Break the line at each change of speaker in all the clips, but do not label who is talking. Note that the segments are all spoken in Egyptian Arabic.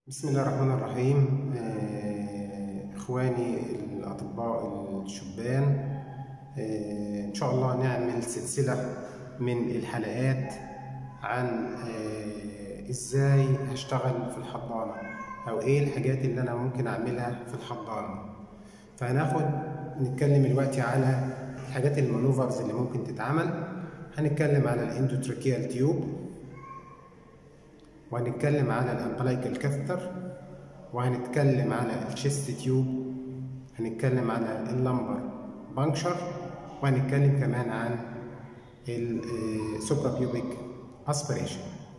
بسم الله الرحمن الرحيم آه، إخواني الأطباء الشبان آه، إن شاء الله نعمل سلسلة من الحلقات عن آه، إزاي أشتغل في الحضانة أو إيه الحاجات اللي أنا ممكن أعملها في الحضانة فهناخد نتكلم دلوقتي على الحاجات المانوفرز اللي ممكن تتعمل هنتكلم على الاندوتراكيال تيوب وهنتكلم على الامبلايكال كاثتر وهنتكلم على الشيست تيوب هنتكلم على اللمبر بانكشر وهنتكلم كمان عن السوبرا بيوبيك اسبريشن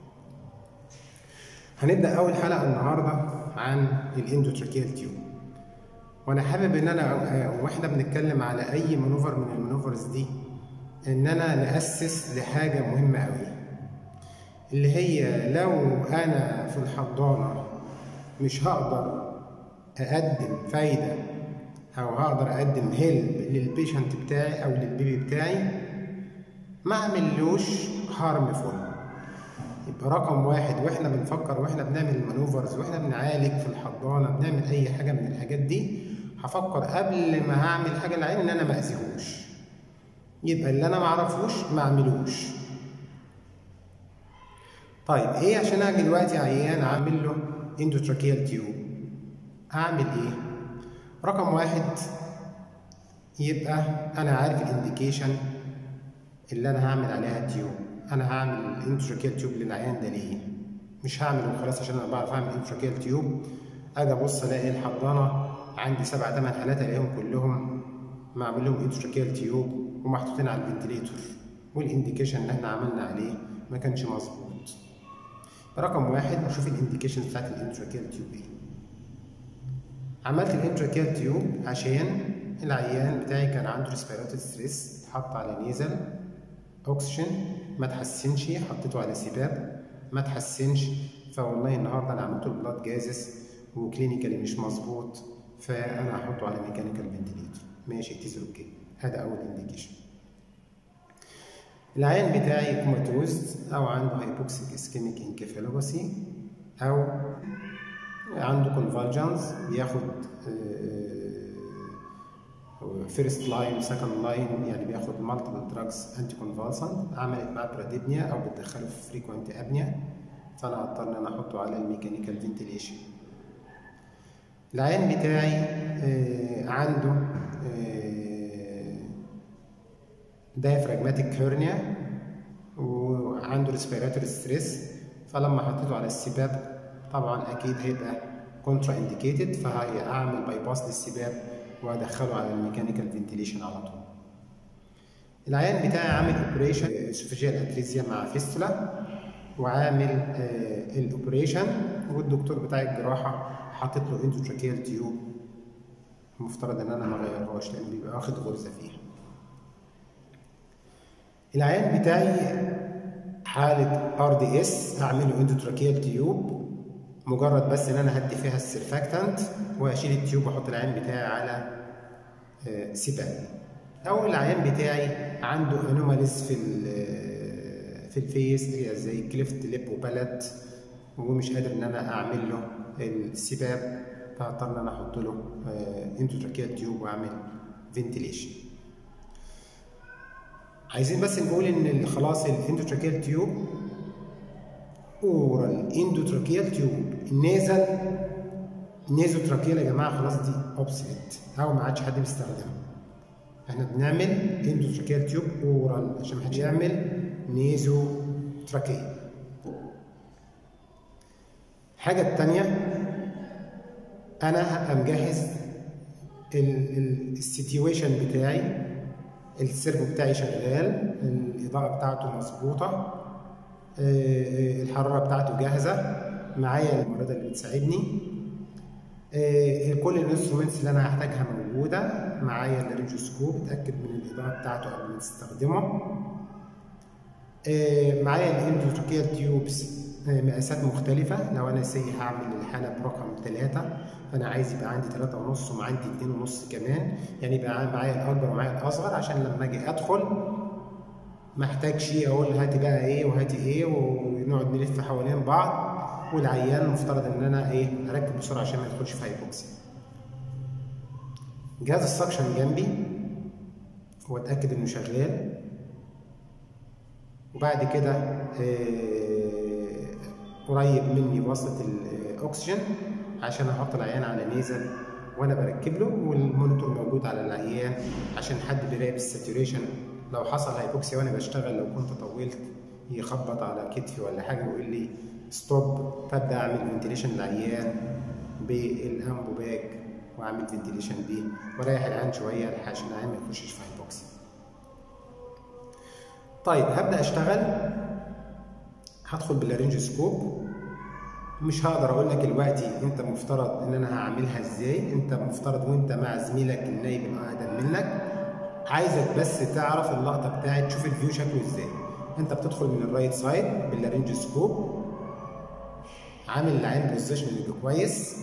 هنبدا اول حلقه النهارده عن الاندوتراكيال تيوب وانا حابب ان انا واحنا بنتكلم على اي مانوفر من المانوفرز دي ان انا ناسس لحاجه مهمه قوي اللي هي لو انا في الحضانه مش هقدر اقدم فايده او هقدر اقدم هيلب للبيشنت بتاعي او للبيبي بتاعي ما اعملوش هارم فول يبقى رقم واحد واحنا بنفكر واحنا بنعمل المانوفرز واحنا بنعالج في الحضانه بنعمل اي حاجه من الحاجات دي هفكر قبل ما هعمل حاجه للعين ان انا ما اذيهوش يبقى اللي انا ما اعرفوش ما اعملوش طيب ايه عشان اجي دلوقتي عيان اعمل له اندوتراكيال تيوب اعمل ايه رقم واحد يبقى انا عارف الانديكيشن اللي انا هعمل عليها تيوب انا هعمل الاندوتراكيال تيوب للعيان ده ليه مش هعمل وخلاص عشان انا بعرف اعمل اندوتراكيال تيوب اجي ابص الاقي الحضانه عندي سبع ثمان حالات الاقيهم كلهم معمول لهم اندوتراكيال تيوب ومحطوطين على الفنتليتور والانديكيشن اللي احنا عملنا عليه ما كانش مظبوط رقم واحد نشوف الانديكيشن بتاعت الانتراكيال تيوب ايه عملت الانتراكيال تيوب عشان العيان بتاعي كان عنده ريسبيراتوري ستريس اتحط على نيزل اوكسجين ما تحسنش حطيته على سباب ما تحسنش فوالله النهارده انا عملت له بلاد جازس وكلينيكالي مش مظبوط فانا هحطه على ميكانيكال فنتليتور ماشي تيز اوكي هذا اول انديكيشن العيان بتاعي كوماتوز او عنده هايبوكسيك اسكيميك انكفالوباسي او عنده كونفالجنز بياخد فيرست لاين سكند لاين يعني بياخد مالتيبل دراجز انتي كونفالسنت عملت معاه براديبنيا او بتدخله في فريكوينت ابنيا فانا هضطر ان انا احطه على الميكانيكال فنتيليشن العيان بتاعي عنده دايفراجماتيك هيرنيا وعنده ريسبيراتوري ستريس فلما حطيته على السباب طبعا اكيد هيبقى كونترا انديكيتد فهعمل باي باس للسباب وادخله على الميكانيكال فنتيليشن على طول العيان بتاعي عامل اوبريشن اسوفيجيال اتريزيا مع فيستولا وعامل آه الاوبريشن والدكتور بتاع الجراحه حاطط له اندوتراكيال تيوب المفترض ان انا ما اغيرهاش لان بيبقى واخد غرزه فيها العيان بتاعي حالة ار دي اس هعمله اندوتراكيال تيوب مجرد بس ان انا هدي فيها السيرفاكتنت واشيل التيوب واحط العيان بتاعي على سيبان او العيان بتاعي عنده انوماليز في في الفيس هي زي كليفت ليب وبلد ومش قادر ان انا اعمل له السباب فهضطر ان انا احط له اندوتراكيال تيوب واعمل فنتيليشن عايزين بس نقول ان خلاص الاندوتراكيال تيوب اورال اندوتراكيال تيوب النيزل نيزوتراكيال يا جماعه خلاص دي اوبسليت او ما عادش حد بيستخدمها احنا بنعمل اندوتراكيال تيوب اورال عشان ما حدش يعمل نيزو تراكيال الحاجة التانية أنا هبقى مجهز السيتويشن بتاعي السيرفو بتاعي شغال الاضاءه بتاعته مظبوطه الحراره بتاعته جاهزه معايا الممرضه اللي بتساعدني كل الانسترومنتس اللي انا هحتاجها موجوده معايا الرينجوسكوب اتاكد من الاضاءه بتاعته قبل ما تستخدمه معايا الاندوتروكيال تيوبس مقاسات مختلفة لو أنا سي هعمل الحالة برقم ثلاثة فأنا عايز يبقى عندي ثلاثة ونص وعندي اتنين ونص كمان يعني يبقى معايا الأكبر ومعايا الأصغر عشان لما أجي أدخل ما احتاجش أقول هاتي بقى إيه وهاتي إيه ونقعد نلف حوالين بعض والعيان المفترض ان انا ايه اركب بسرعه عشان ما يدخلش في هايبوكسيا جهاز السكشن جنبي واتاكد انه شغال وبعد كده آه، قريب مني وصلة الاكسجين عشان احط العيان على نيزل وانا بركب له والمونيتور موجود على العيان عشان حد بيراقب الساتوريشن لو حصل هايبوكسيا وانا بشتغل لو كنت طولت يخبط على كتفي ولا حاجه ويقول لي ستوب فابدا اعمل فنتيليشن للعيان بالامبو باج واعمل فنتيليشن بيه واريح العيان شويه عشان العيان ما يخشش في هايبوكسيا طيب هبدا اشتغل هدخل بالرينج سكوب مش هقدر اقول لك دلوقتي انت مفترض ان انا هعملها ازاي انت مفترض وانت مع زميلك النايب الاقدم منك عايزك بس تعرف اللقطه بتاعت تشوف الفيو شكله ازاي انت بتدخل من الرايت سايد بالرينج سكوب عامل العين بوزيشننج كويس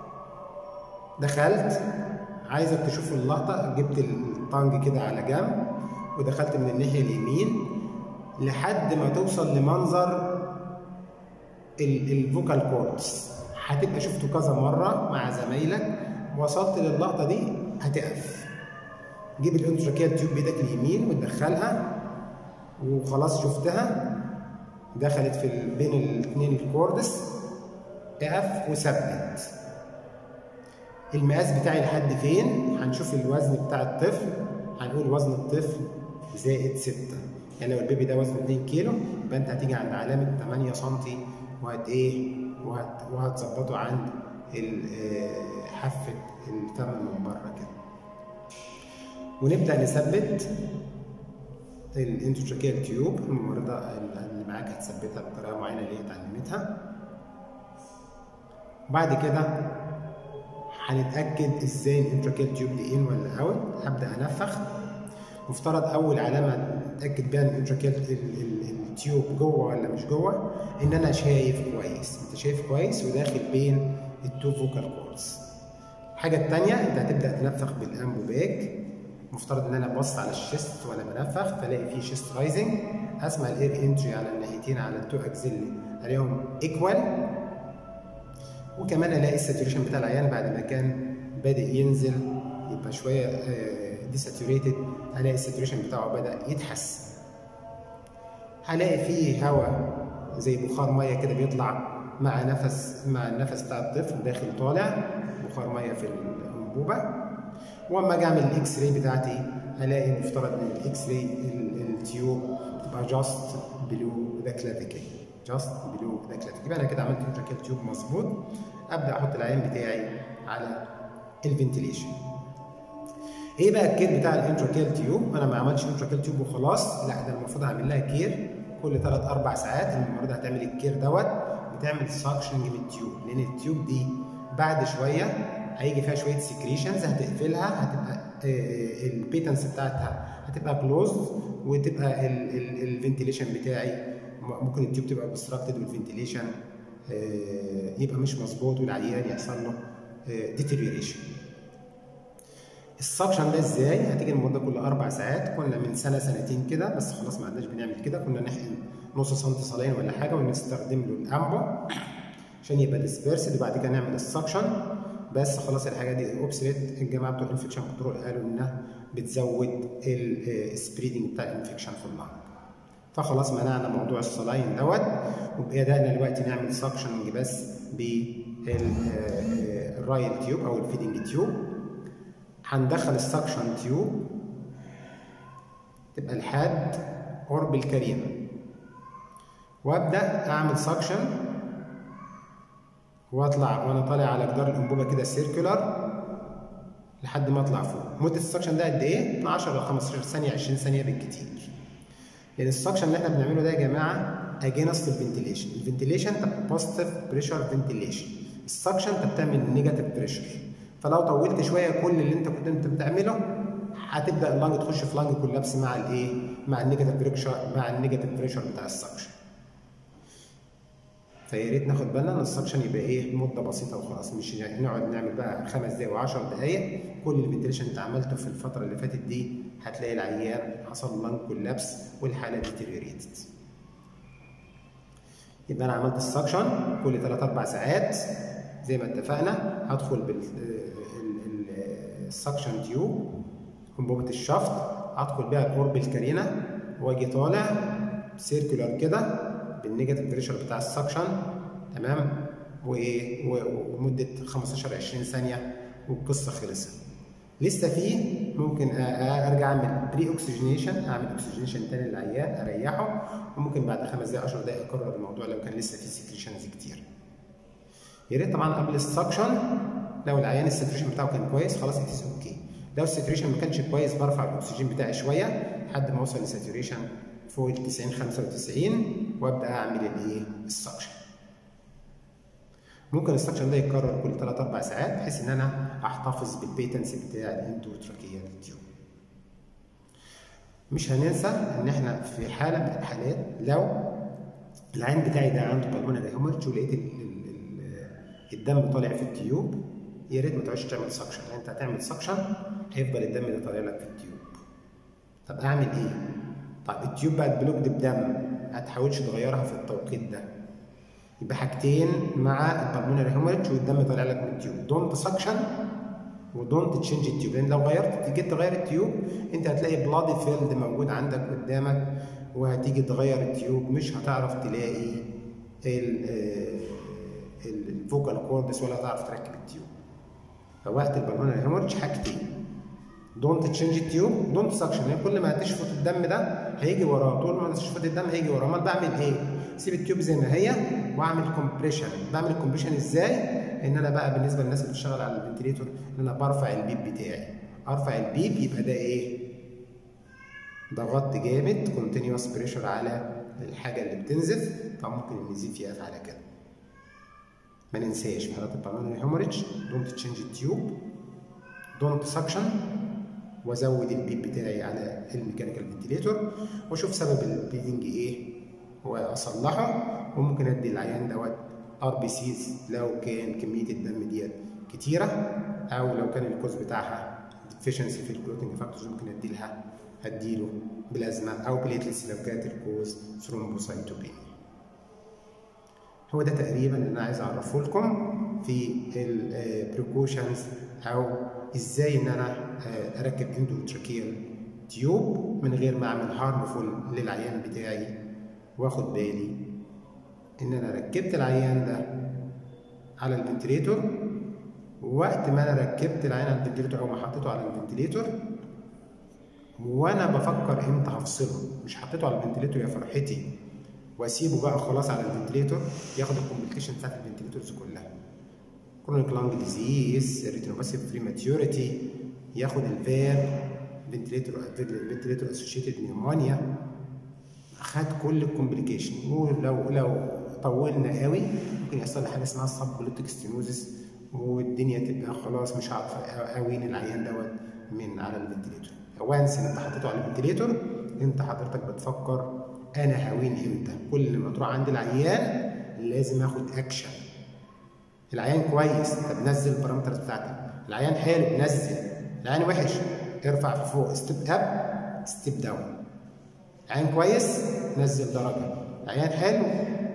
دخلت عايزك تشوف اللقطه جبت الطنج كده على جنب ودخلت من الناحيه اليمين لحد ما توصل لمنظر الفوكال كوردز هتبقى شفته كذا مره مع زمايلك وصلت للقطه دي هتقف جيب الانتراكيال تيوب بايدك اليمين وتدخلها وخلاص شفتها دخلت في ال- بين الاثنين الكوردس اقف وثبت المقاس بتاعي لحد فين هنشوف الوزن بتاع الطفل هنقول وزن الطفل زائد 6 يعني لو البيبي ده وزنه 2 كيلو يبقى انت هتيجي عند علامه 8 سم وهت ايه وهت وهتظبطه عند ال- آه، حافه الفم من بره كده ونبدا نثبت الانتروتراكيال تيوب الممرضه اللي معاك هتثبتها بطريقه معينه اللي هي اتعلمتها بعد كده هنتاكد ازاي الانتراكيال تيوب دي ان ولا اوت هبدا انفخ مفترض اول علامه اتاكد بيها ان الانتراكيال التيوب جوه ولا مش جوه ان انا شايف كويس انت شايف كويس وداخل بين التو فوكال كوردز الحاجه الثانيه انت هتبدا تنفخ بالامبو باك مفترض ان انا ببص على الشيست وانا بنفخ فالاقي فيه شيست رايزنج اسمع الاير انتري على الناحيتين على التو اكزيلي الاقيهم ايكوال وكمان الاقي الساتوريشن بتاع العيان بعد ما كان بادئ ينزل يبقى شويه دي ساتوريتد هلاقي الساتوريشن بتاعه بدا يتحسن هلاقي فيه هواء زي بخار ميه كده بيطلع مع نفس مع النفس بتاع الطفل داخل طالع بخار ميه في الانبوبه واما اجي اعمل الاكس راي بتاعتي هلاقي مفترض ان الاكس راي التيوب تبقى جاست بلو ذا كلافيكل جاست بلو ذا كلافيكل يبقى انا كده عملت انتراكيال تيوب مظبوط ابدا احط العين بتاعي على الفنتيليشن ايه بقى الكير بتاع الانتراكيال تيوب انا ما عملتش انتراكيال تيوب وخلاص لا ده المفروض اعمل لها كير كل 3 4 ساعات الممرضه هتعمل الكير دوت بتعمل ساكشنج من التيوب لان التيوب دي بعد شويه هيجي فيها شويه سكريشنز هتقفلها هتبقى البيتنس بتاعتها هتبقى كلوزد وتبقى الفنتيليشن بتاعي ممكن التيوب تبقى اوبستراكتد والفنتيليشن يبقى مش مظبوط والعيان يحصل له ديتيريوريشن السكشن ده ازاي؟ هتيجي المده كل اربع ساعات كنا من سنه سنتين كده بس خلاص ما عدناش بنعمل كده كنا نحقن نص سم صلاين ولا حاجه ونستخدم له الامبو عشان يبقى ديسبيرسد وبعد كده نعمل السكشن بس خلاص الحاجه دي اوبسليت الجماعه بتوع الانفكشن كنترول قالوا انها بتزود السبريدنج بتاع الانفكشن في اللنج فخلاص منعنا موضوع الصلاين دوت وبدانا دلوقتي نعمل سكشننج بس بالرايل تيوب او الفيدنج تيوب هندخل السكشن تيوب تبقى لحد قرب الكريمه وابدا اعمل سكشن واطلع وانا طالع على جدار الانبوبه كده سيركولار لحد ما اطلع فوق مده السكشن ده قد ايه من 10 ل 15 ثانيه 20 ثانيه بالكتير لان السكشن اللي احنا بنعمله ده يا جماعه اجينست الفنتيليشن الفنتيليشن انت بوزيتيف بريشر فنتيليشن السكشن انت بتعمل نيجاتيف بريشر فلو طولت شويه كل اللي انت كنت انت بتعمله هتبدا اللنج تخش في لنج كولابس مع الايه مع النيجاتيف بريشر مع النيجاتيف بريشر بتاع السكشن فيا ريت ناخد بالنا ان السكشن يبقى ايه مده بسيطه وخلاص مش نقعد نعمل بقى خمس دقايق و10 دقايق كل الفنتيليشن انت عملته في الفتره اللي فاتت دي هتلاقي العيان حصل لنج كولابس والحاله ديتيريوريتد يبقى انا عملت السكشن كل 3 4 ساعات زي ما اتفقنا هدخل بالسكشن تيوب انبوبه الشفط هدخل بيها القرب الكارينا واجي طالع سيركولار كده بالنيجاتيف بريشر بتاع السكشن تمام وايه ومده 15 20 ثانيه والقصه خلصت لسه في ممكن ارجع اعمل بري اوكسجينيشن اعمل اوكسجينيشن تاني للعيان اريحه وممكن بعد خمس دقائق 10 دقائق اكرر الموضوع لو كان لسه في سكريشنز كتير يا ريت طبعا قبل السكشن لو العيان الساتوريشن بتاعه كان كويس خلاص اتس اوكي لو الساتوريشن ما كانش كويس برفع الاكسجين بتاعي شويه لحد ما اوصل لساتوريشن فوق ال 90 95 وابدا اعمل الايه السكشن ممكن السكشن ده يتكرر كل 3 4 ساعات بحيث ان انا احتفظ بالبيتنس بتاع الاندوتراكيال تيوب مش هننسى ان احنا في حاله من الحالات لو العين بتاعي ده عنده بالمونري هيموريدج ولقيت الدم طالع في التيوب يا ريت ما تقعدش تعمل سكشن انت هتعمل سكشن هيفضل الدم ده طالع لك في التيوب طب اعمل ايه؟ طب التيوب بقت بلوكد بدم ما تحاولش تغيرها في التوقيت ده يبقى حاجتين مع البلمونري هيموريدج والدم طالع لك من التيوب دونت سكشن ودونت تشينج التيوب لان لو غيرت جيت تغير التيوب انت هتلاقي بلادي فيلد موجود عندك قدامك وهتيجي تغير التيوب مش هتعرف تلاقي الفوكال كوردس ولا هتعرف تركب التيوب فوقت البلمونري هيموريدج حاجتين دونت تشينج التيوب دونت سكشن يعني كل ما هتشفط الدم ده هيجي وراه طول ما تشفط الدم هيجي وراه امال بعمل ايه؟ سيب التيوب زي ما هي واعمل كومبريشن بعمل كومبريشن ازاي؟ ان انا بقى بالنسبه للناس اللي بتشتغل على الفنتليتور ان انا برفع البيب بتاعي ارفع البيب يبقى ده ايه؟ ضغطت جامد كونتينيوس بريشر على الحاجه اللي بتنزف طبعا ممكن النزيف يقف على كده ما ننساش في حالات البلمونري هيموريدج دونت تشينج التيوب دونت سكشن وازود البيب بتاعي على الميكانيكال فنتليتور واشوف سبب البليدنج ايه واصلحه وممكن ادي العيان دوت ار بي سيز لو كان كميه الدم ديت كتيره او لو كان الكوز بتاعها ديفيشنسي في الكلوتنج فاكتورز ممكن ادي لها اديله بلازما او بليتلتس لو كانت الكوز ثرومبوسايتوبينيا هو ده تقريبا اللي انا عايز اعرفه لكم في البريكوشنز او ازاي ان انا اركب اندوتراكيال تيوب من غير ما اعمل هارمفول للعيان بتاعي واخد بالي ان انا ركبت العيان ده على الفنتليتور وقت ما انا ركبت العيان على الفنتليتور او ما حطيته على الفنتليتور وانا بفكر امتى هفصله مش حطيته على الفنتليتور يا فرحتي واسيبه بقى خلاص على الفنتليتور ياخد الكومبليكيشن بتاعت الفنتليتورز كلها كرونيك لانج ديزيز ريتينوباثي بريماتيوريتي ياخد الفاب فنتليتور فنتليتور اسوشيتد نيومونيا خد كل الكومبليكيشن ولو لو طولنا قوي ممكن يحصل لي حاجه اسمها سب بلوتيك ستينوزس والدنيا تبقى خلاص مش هعرف اوين العيان دوت من على الفنتليتور وانس انت حطيته على الفنتليتور انت حضرتك بتفكر انا هوين امتى كل ما تروح عند العيان لازم اخد اكشن العيان كويس طب نزل البارامترز بتاعتك العيان حلو نزل العيان وحش ارفع فوق ستيب اب ستيب داون العيان كويس نزل درجه العيان حلو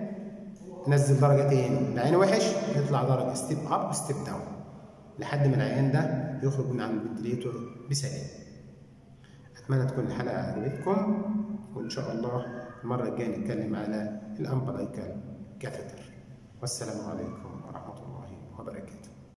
نزل درجه تاني العيان وحش يطلع درجه ستيب اب وستيب داون لحد ما العيان ده يخرج من عند الفنتليتور بسلام اتمنى تكون الحلقه عجبتكم وان شاء الله المره الجايه نتكلم على الامبلايكال كاثيتر والسلام عليكم